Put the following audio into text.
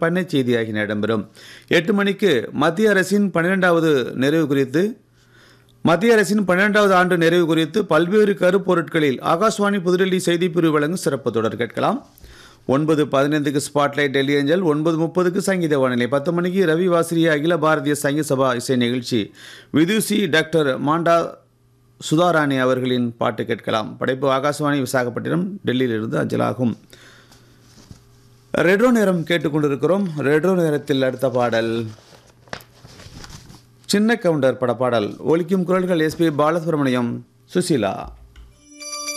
பண்ணை செய்தி ஆகியன இடம்பெறும் எட்டு மணிக்கு மத்திய அரசின் பன்னிரெண்டாவது நிறைவு குறித்து மத்திய அரசின் பன்னிரெண்டாவது ஆண்டு நிறைவு குறித்து பல்வேறு கருப்பொருட்களில் ஆகாஷ்வாணி புதுடெல்லி செய்திப்பிரிவு வழங்கும் சிறப்பு தொடர் கேட்கலாம் ஒன்பது பதினைந்துக்கு ஸ்பாட்லைட் டெல்லி ஏஞ்சல் ஒன்பது முப்பதுக்கு சங்கீத வானிலை பத்து மணிக்கு ரவி வாசிரிய அகில பாரதிய சங்கீத சபா இசை நிகழ்ச்சி விதுசி டாக்டர் மாண்டா சுதாராணி அவர்களின் பாட்டு கேட்கலாம் படைப்பு ஆகாசவாணி விசாகப்பட்டினம் டெல்லியிலிருந்து அஞ்சலாகும் ரெட்ரோ நேரம் கேட்டுக்கொண்டிருக்கிறோம் ரெட்ரோ நேரத்தில் அடுத்த பாடல் சின்ன கவுண்டர் பட பாடல் ஒலிக்கும் குரல்கள் எஸ்பி பாலசுப்ரமணியம் சுசீலா